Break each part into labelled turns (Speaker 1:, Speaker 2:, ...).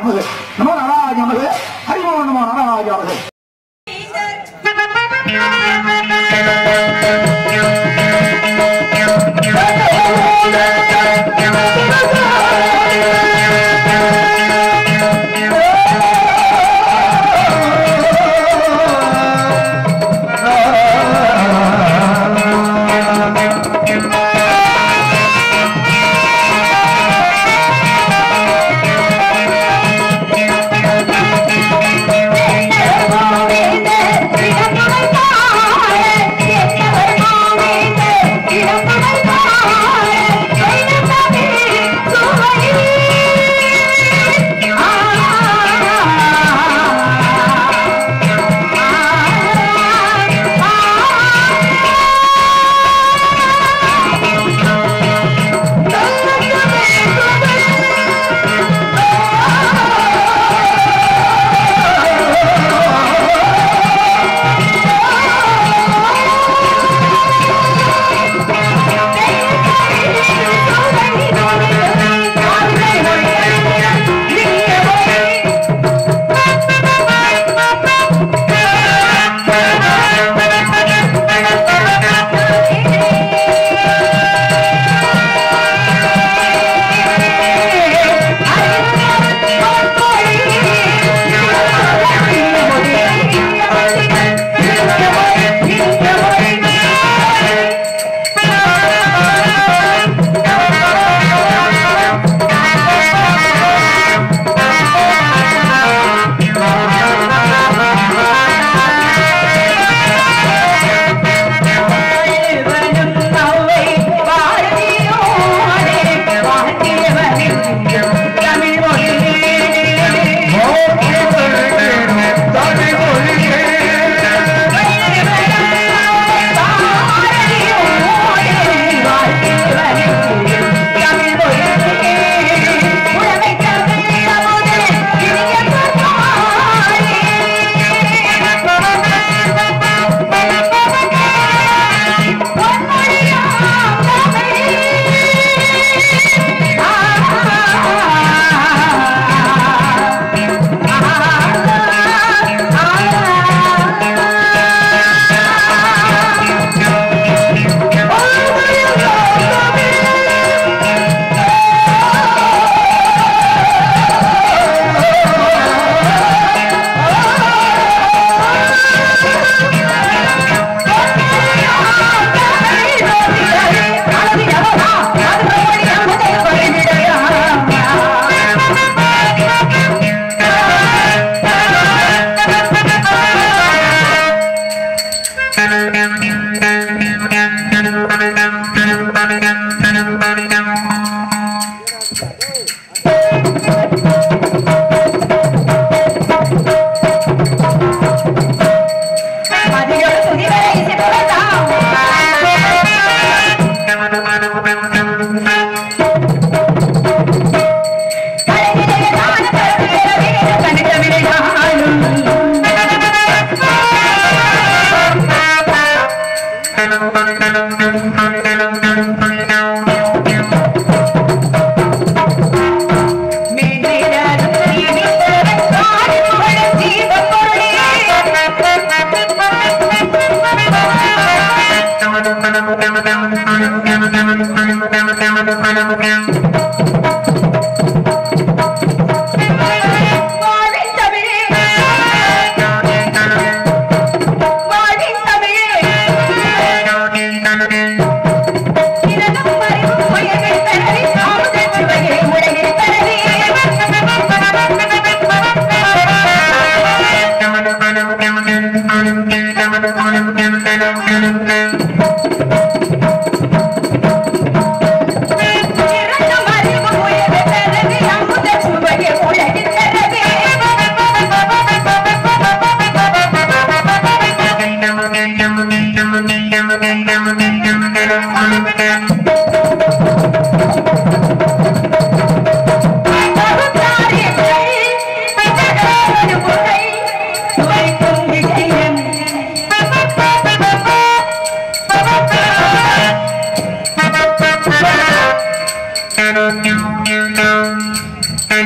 Speaker 1: நமது நமோ நாராஜ நமது ஹரிமோ நமோ நாராஜ நமது
Speaker 2: கோவிந்த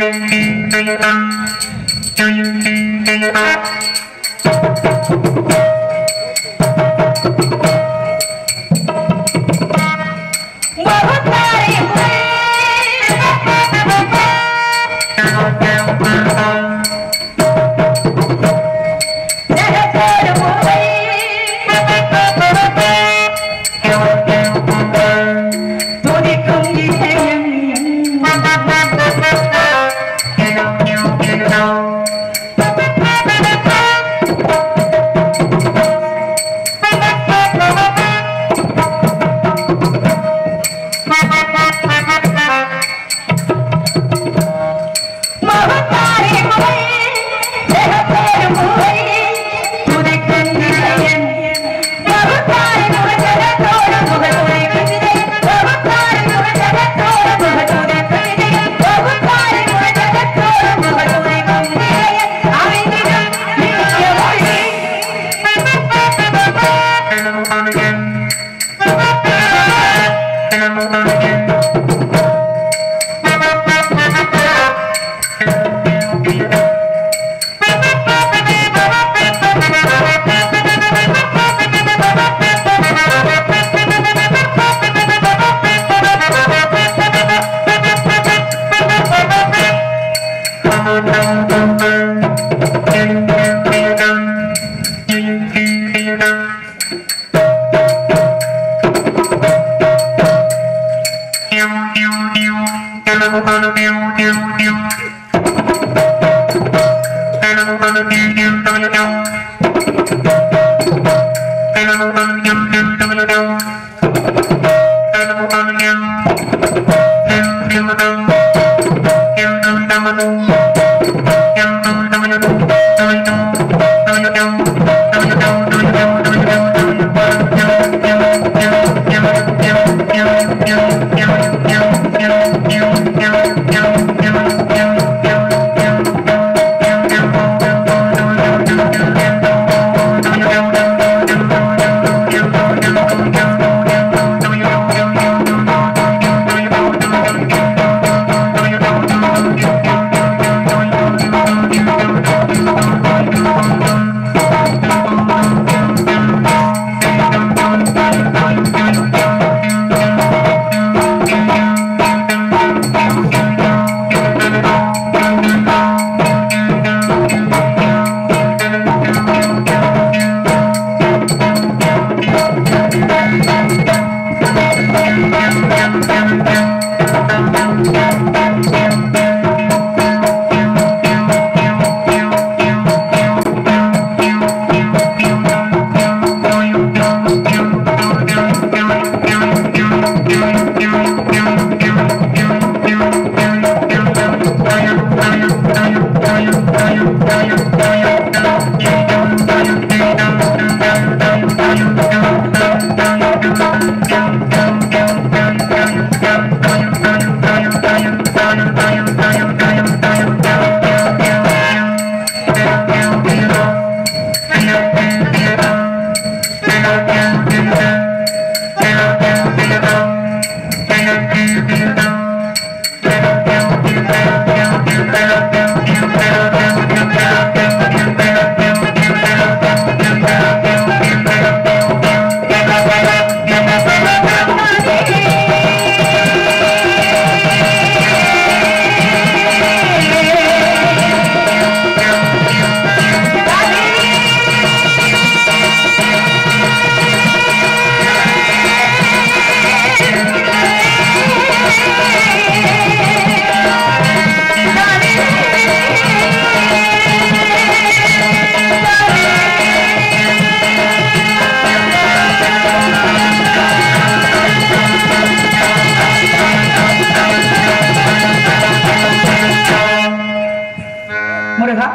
Speaker 2: முருகா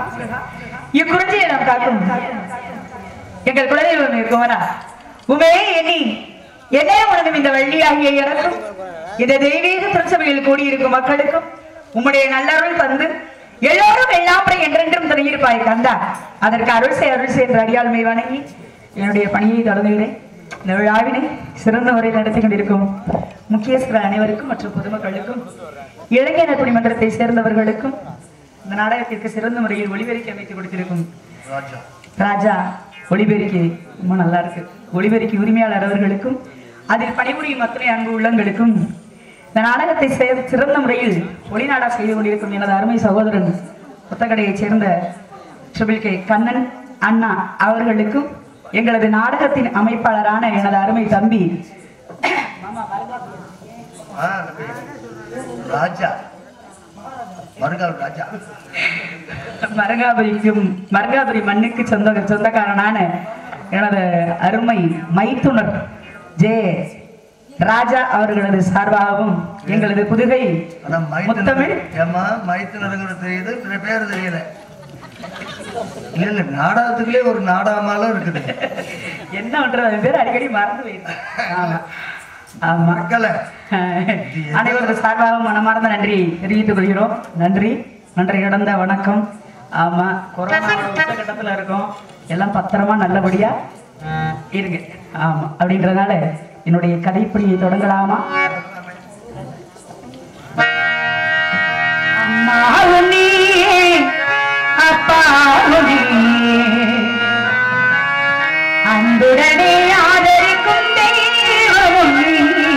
Speaker 2: இக்குறிஞ்சியை நாம் காக்கும் எங்கள் குலதெய்வம் இருக்குமனா உமையை எண்ணி என்னே உனக்கும் இந்த வள்ளியாகிய எனக்கும் இந்த தெய்வீக பிரசவையில் கூடியிருக்கும் மக்களுக்கும் உம்முடைய நல்லருள் தந்து எல்லோரும் எல்லாமுறை என்றென்றும் துணையிருப்பாய் கந்தா அதற்கு அருள் செய் அருள் செய் என்று அடியாளுமை வணங்கி என்னுடைய பணியை தொடங்குகிறேன் இந்த விழாவினை சிறந்த முறையில் நடத்தி கொண்டிருக்கும் முக்கியஸ்தர் அனைவருக்கும் மற்றும் பொதுமக்களுக்கும் இளைஞர் குடிமன்றத்தை சேர்ந்தவர்களுக்கும் இந்த நாடகத்திற்கு சிறந்த முறையில் ஒளிபெருக்கி அமைத்து கொடுத்திருக்கும்
Speaker 1: ராஜா
Speaker 2: ராஜா ஒளிபெருக்கி ரொம்ப நல்லா இருக்கு ஒளிபெருக்கி உரிமையாளர் அவர்களுக்கும் அதில் பணிபுரியும் அத்தனை அன்பு உள்ளங்களுக்கும் இந்த நாடகத்தை சே- சிறந்த முறையில் ஒளிநாடா செய்து கொண்டிருக்கும் எனது அருமை சகோதரன் புத்தகடையைச் சேர்ந்த ட்ரிபிள் கே கண்ணன் அண்ணா அவர்களுக்கும் எங்களது நாடகத்தின் அமைப்பாளரான எனது அருமை தம்பி
Speaker 1: ஆ, ராஜா மறுகால் ராஜா
Speaker 2: மரகாபுரிக்கும் மரகாபுரி மண்ணுக்கு சொந்த சொந்தக்காரனான எனது அருமை மைத்துனர் ஜே ராஜா அவர்களது சார்பாகவும் எங்களது புதுகை
Speaker 1: ஆனா
Speaker 2: முத்தமிழ்
Speaker 1: மைத்தனர் ஏமா மைத்தனருங்கிற தெரியுது பிற பேர் தெரியல இல்ல இல்ல நாடகத்துக்குள்ளே ஒரு நாடகமாலும் இருக்குது
Speaker 2: என்ன பண்றது அவன் பேர் அடிக்கடி மறந்து போயிடுது ஆமா ஆமா
Speaker 1: மக்களை
Speaker 2: அனைவரது சார்பாக மனமார்ந்த நன்றி தெரிவித்துக் கொள்கிறோம் நன்றி நன்றி கடந்த வணக்கம் ஆமா கொரோனா உச்சகட்டத்துல இருக்கோம் எல்லாம் பத்திரமா நல்லபடியா இருங்க ஆமா அப்படின்றதுனால என்னுடைய கதைப்படியை தொடங்கலாமா அம்மாவும் நீ அப்பாவும் நீ அன்புடனே ஆதரிக்கும் தெய்வமும் நீ.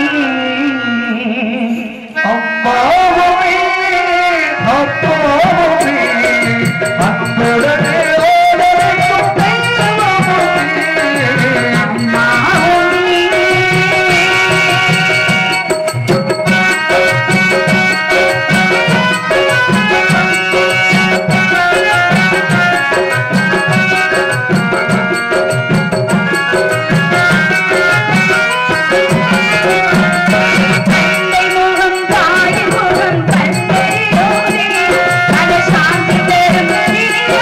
Speaker 1: அப்பாவுமே அப்பாவுமே அன்புடனே ஓடலைக்கும் தெய்வமுமே.
Speaker 2: அம்மாவும் நீ. தந்தை முகம் தாயின் முகம் தந்தையோனே அது சாந்தி பெறும் இனிய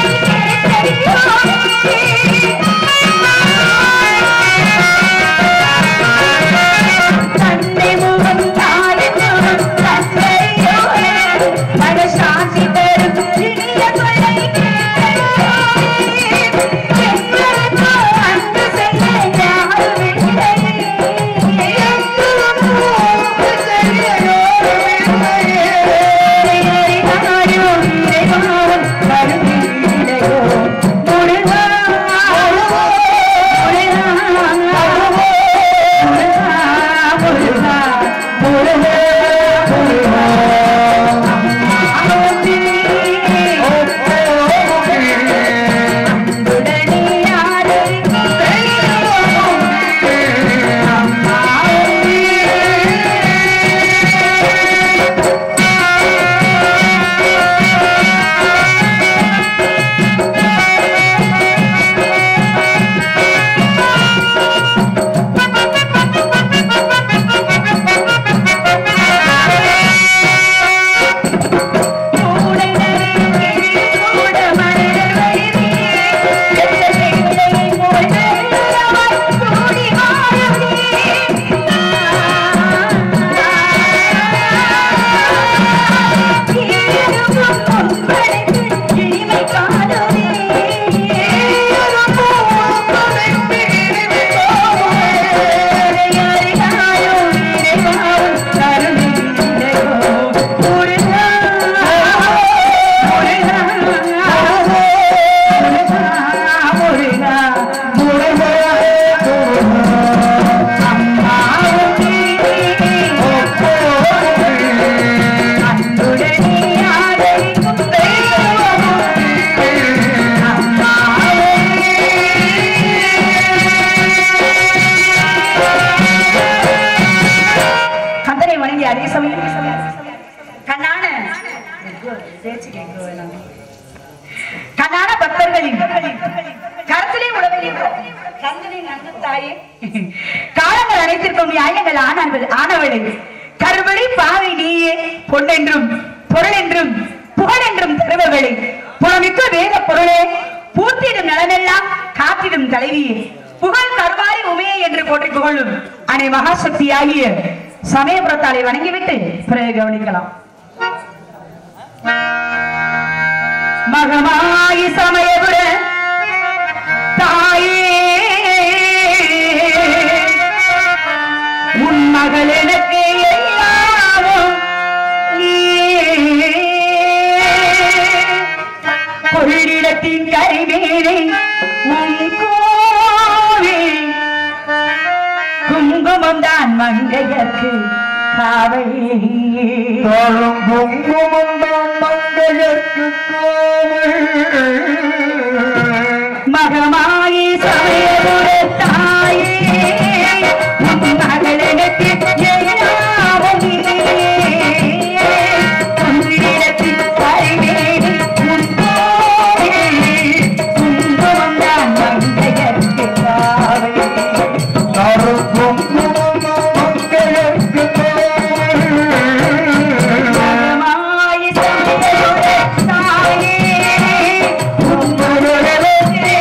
Speaker 2: தந்தை முகம் தாயின் முகம் தந்தையோனே அது சாந்தி பெறும் இனிய கொலை எங்களுக்கு அன்பு செய்ய யாரும் கந்தனை வணங்கி அதே சமயம் கண்ணான பேச்சு கேட்க வேணாம். கண்ணான பக்தர்களின் கருத்திலே உழவில் கந்தனின் அன்பு தாயே காலங்கள் அனைத்திற்கும் நியாயங்கள் ஆனவள் ஆனவளை கருவழி பாவை நீயே பொன்னென்றும் பொருள் என்றும் புகழ் என்றும் தருபவளை புறமிக்க வேத பொருளே பூத்திடும் நலமெல்லாம் காத்திடும் தலைவியே புகழ் கருவாரி உமையே என்று போற்றி புகழும் அனை மகாசக்தி ஆகிய சமயபுரத்தாலை வணங்கிவிட்டு பிறகு கவனிக்கலாம் மகமாயி சமயபுர தாயே உன் மகள் என கொள்ளிடத்தின் கரைவேலை உன் கோவில் குங்குமம் தான் மங்கையர்க்கு காவை
Speaker 1: தாழும் குங்குமம் தான் மங்கையர்க்கு காவல்
Speaker 2: மகமாயி சமயபுர தாயே உன் மகளிடத்தில் எல்லாவனிலே ஒன்றிடத்தில் கரைவேலி உன் கோவில் குங்குமம் தான் மங்கையர்க்கு காவை
Speaker 1: தாழும் குங்குமம் தான் மங்கையர்க்கு காவல்
Speaker 2: மகமாயி சமயபுர தாயே உன் மகளிடத்தில்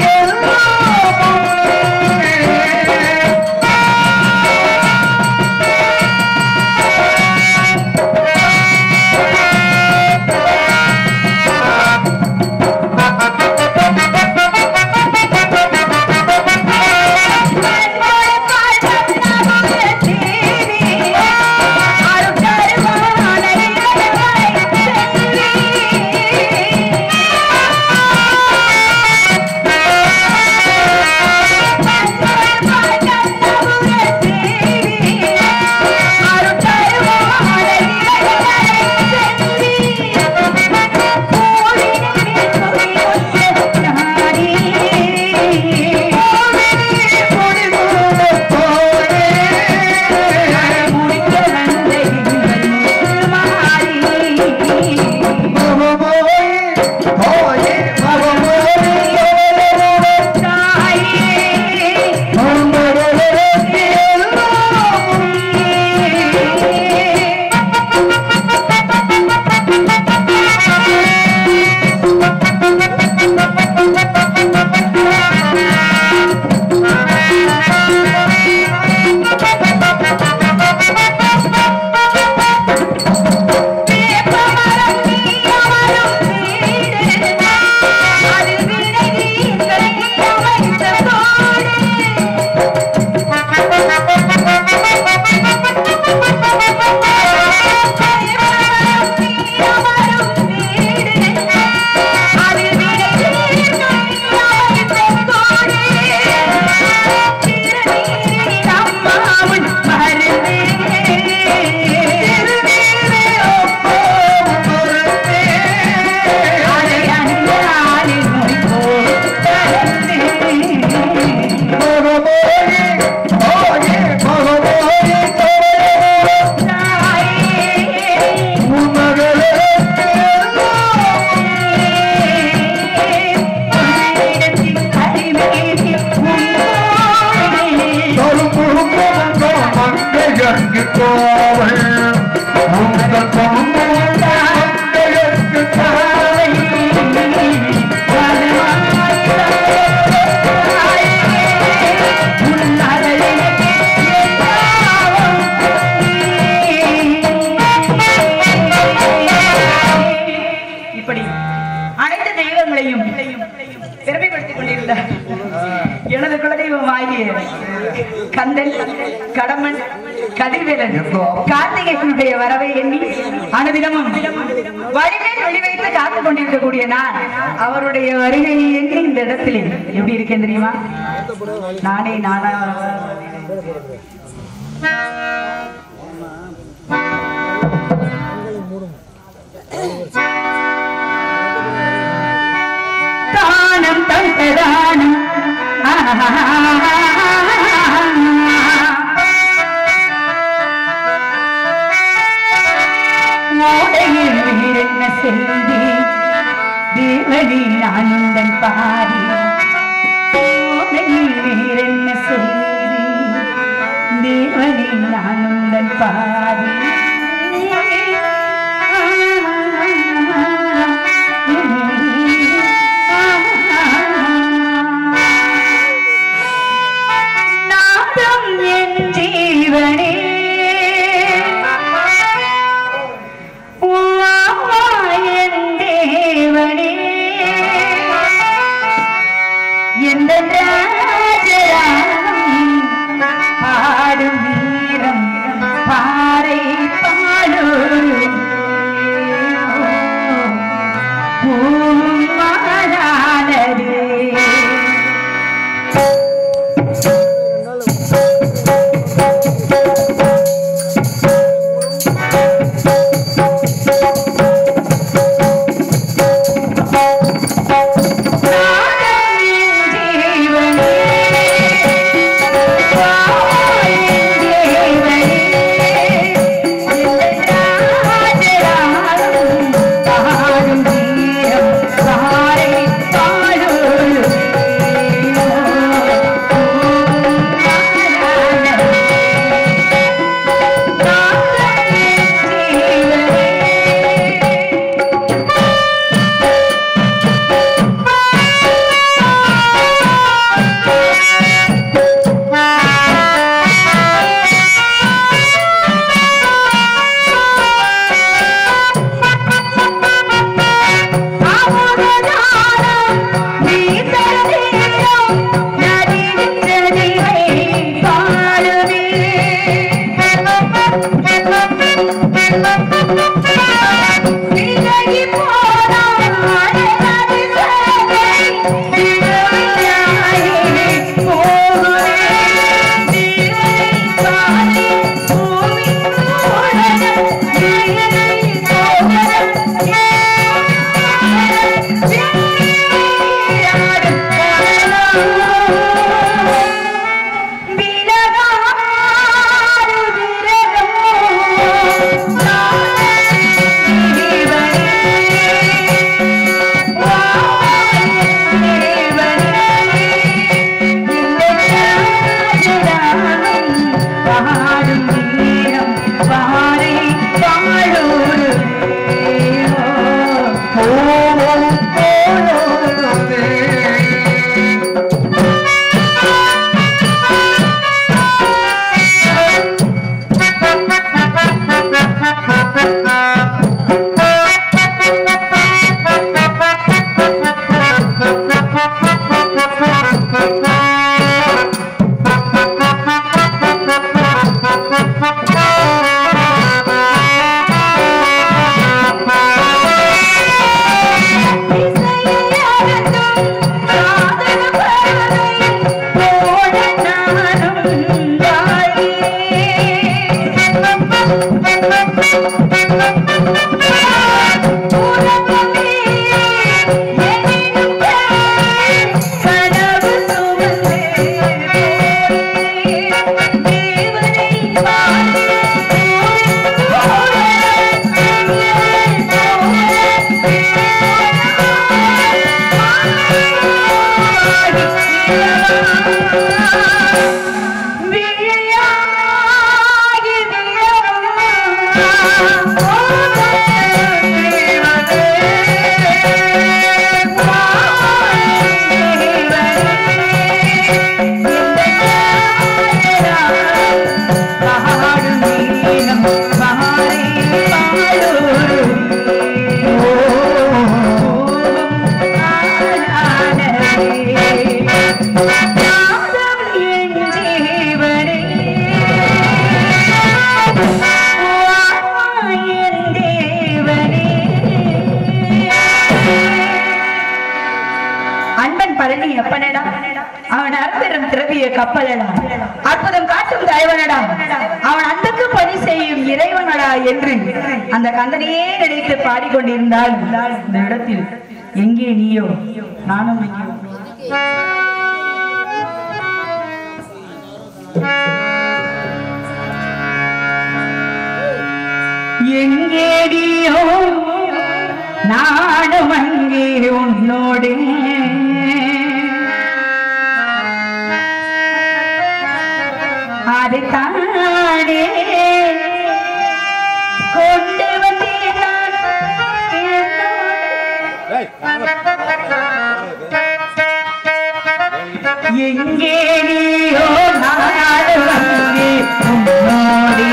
Speaker 2: இப்படி அனைத்து தெய்வங்களையும் பெருமைப்படுத்திக் கொண்டிருந்த எனது குலதெய்வம் ஆகிய கந்தன் கடமன் கதிர்வேலன் கார்த்திகேயனுடைய வரவை எண்ணி அனுதினமும் வழிமேல் வெளி வைத்து காத்துக் கொண்டிருக்கக்கூடிய நான் அவருடைய வருகையை எண்ணி இந்த இடத்திலே எப்படி இருக்கேன் தெரியுமா நானே நானா தானம் தந்ததானம் ஓடையில் வேறென்ன செய்தி தேவனி நான் உந்தன் பாரி ஓடையில் வேறென்ன செய்தி தேவனி நான் உந்தன் பாரி நாதம் என் ஜீவனே வா என் தேவனே அன்பன் பழனி எப்பனடா அவன் அற்புதம் திரவிய கப்பலடா அற்புதம் காட்டும் தலைவனடா அவன் அன்புக்கு பணி செய்யும் இறைவனடா என்று அந்த கந்தனையே நினைத்து பாடிக்கொண்டிருந்தால் இந்த இடத்தில் எங்கே நீயோ நானும் எங்கேயோ எங்கேடியோ நானும் அங்கே உன்னோடு அதுதானே கொண்டு வந்தேன் நான் என்னோடு. எங்கே நீயோ நானும் அங்கே உன்னோடு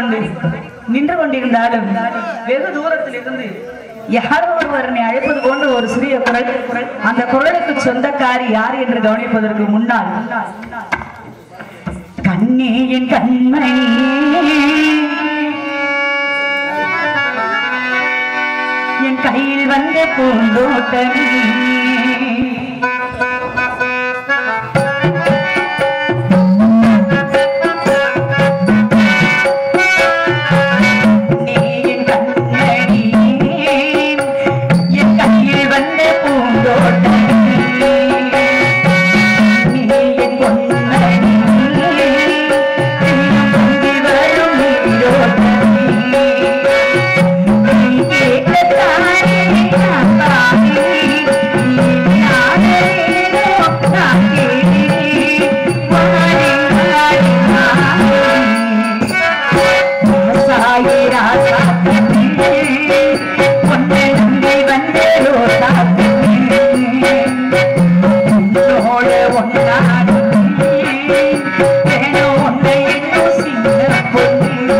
Speaker 2: பாடிக்கொண்டு நின்று கொண்டிருந்தாலும் வெகு தூரத்தில் இருந்து யாரோ ஒருவர் என்னை அழைப்பது போன்ற ஒரு சிறிய குரல் குரல் அந்த குரலுக்கு சொந்தக்காரி யார் என்று கவனிப்பதற்கு முன்னால் கண்ணே என் கண்மணி என் கையில் வந்த பூந்தோட்டமே நீ என் கண்மணி என் கையில் வந்த பூந்தோட்டமே நீ என் பொன்மணி பொங்கி வரும் நீரோட்டமே நீ கேட்டதானே நான் பாடி நீ நாடேனோ நான் கேடி வாடி வாடி வாடி சாயி ராசா பொன்னை நம்பி வந்தேரோ உன்னோட ஒன்றாடி வேணும் உன்னை இன்னும் சின்ன பொண்ணு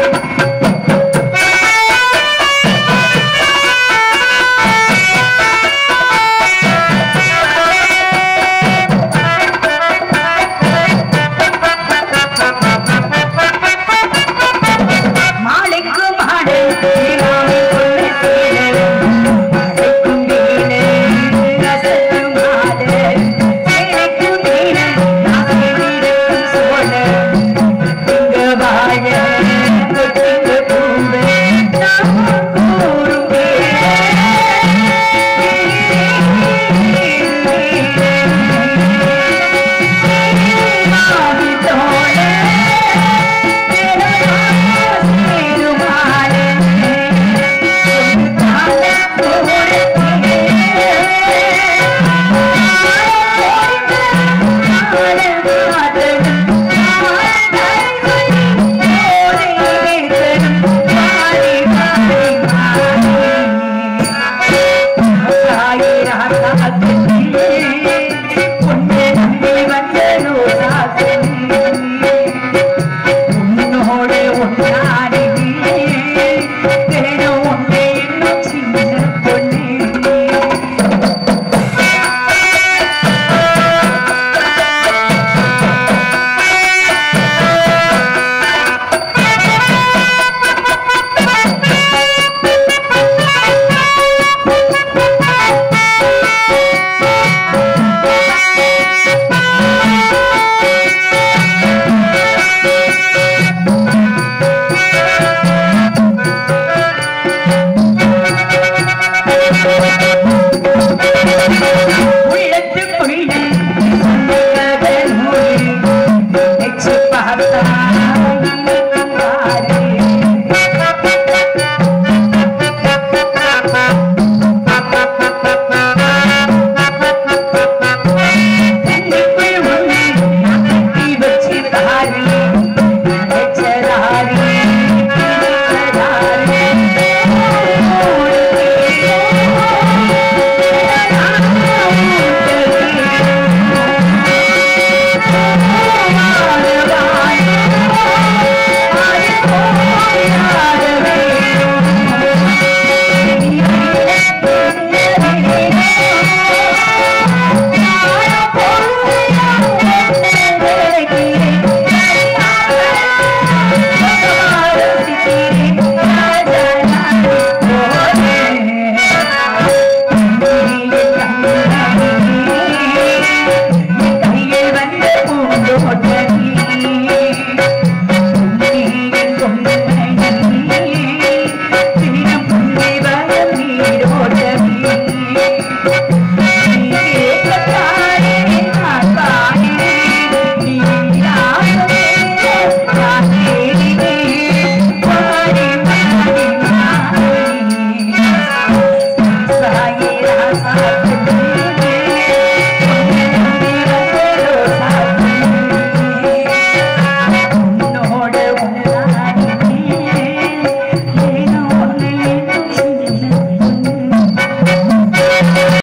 Speaker 2: மாலைக்கு மாடு நீராவி கொண்டு சேரும் மழைக்கும் வீடு ரசத்து மாடு சேலைக்கு வீடு நாசி வீடுக்கும் சோழ இங்க வாழ கொட்டிங்க பூண்டு நாம் கூறும் மாவி தோழ உன்னோடு ஒன்றாடி வேணும் ஒன்றே இன்னும் சின்ன பொண்ணு உள்ளத்துக்குள்ள சொன்னதன் மொழி நினைச்சு பார்த்தா